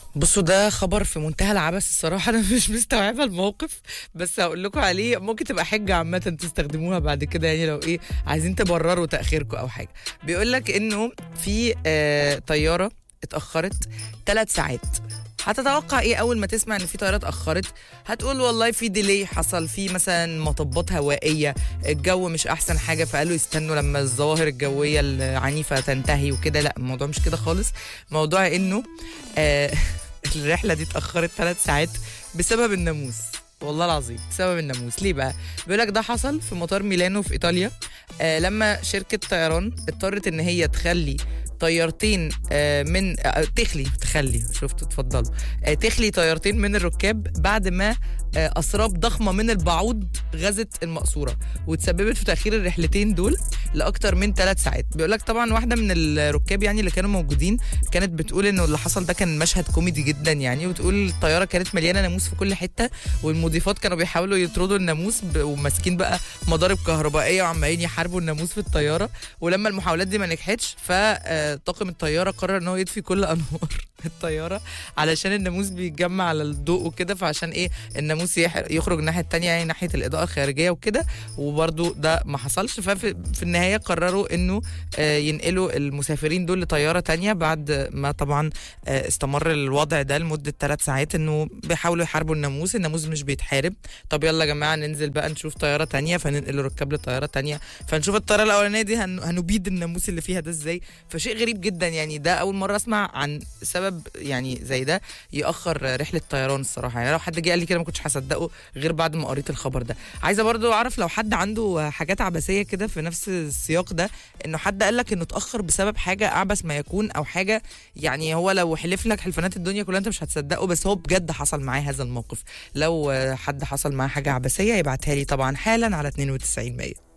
بصوا ده خبر في منتهى العبث الصراحة أنا مش مستوعبة الموقف بس هقول لكم عليه ممكن تبقى حجة عامة تستخدموها بعد كده يعني لو إيه عايزين تبرروا تأخيركم أو حاجة بيقول لك إنه في آه طيارة اتأخرت ثلاث ساعات هتتوقع ايه اول ما تسمع ان في طياره اتاخرت هتقول والله في ديلي حصل في مثلا مطبات هوائيه الجو مش احسن حاجه فقالوا يستنوا لما الظواهر الجويه العنيفه تنتهي وكده لا الموضوع مش كده خالص موضوع انه آه الرحله دي اتاخرت ثلاث ساعات بسبب الناموس والله العظيم بسبب الناموس ليه بقى بيقول لك ده حصل في مطار ميلانو في ايطاليا آه لما شركه طيران اضطرت ان هي تخلي طيارتين آه من آه تخلي تخلي شفتوا اتفضلوا آه تخلي طيارتين من الركاب بعد ما آه اسراب ضخمه من البعوض غزت المقصوره وتسببت في تاخير الرحلتين دول لاكتر من ثلاث ساعات بيقول لك طبعا واحده من الركاب يعني اللي كانوا موجودين كانت بتقول انه اللي حصل ده كان مشهد كوميدي جدا يعني وتقول الطياره كانت مليانه ناموس في كل حته والمضيفات كانوا بيحاولوا يطردوا الناموس ب- وماسكين بقى مضارب كهربائيه وعمالين يحاربوا الناموس في الطياره ولما المحاولات دي ما نجحتش فطاقم الطياره قرر ان هو يطفي كل انوار الطياره علشان الناموس بيتجمع على الضوء وكده فعشان ايه الناموس يح- يخرج الناحيه التانية يعني ناحيه الاضاءه الخارجيه وكده وبرده ده ما حصلش ففي في النهايه قرروا انه آه، ينقلوا المسافرين دول لطياره تانية بعد ما طبعا آه، استمر الوضع ده لمده ثلاث ساعات انه بيحاولوا يحاربوا الناموس الناموس مش بيتحارب طب يلا يا جماعه ننزل بقى نشوف طياره تانية فننقل الركاب لطياره تانية فنشوف الطياره الاولانيه دي هن... هنبيد الناموس اللي فيها ده ازاي فشيء غريب جدا يعني ده اول مره اسمع عن سبب يعني زي ده ياخر رحله طيران الصراحه يعني لو حد جه قال لي كده ما كنتش هصدقه غير بعد ما قريت الخبر ده عايزه برضو اعرف لو حد عنده حاجات عبثيه كده في نفس السياق ده انه حد قال لك انه اتاخر بسبب حاجه اعبث ما يكون او حاجه يعني هو لو حلف لك حلفانات الدنيا كلها انت مش هتصدقه بس هو بجد حصل معاه هذا الموقف لو آه، حد حصل معاه حاجه عبثيه يبعتها لي طبعا حالا على 92 100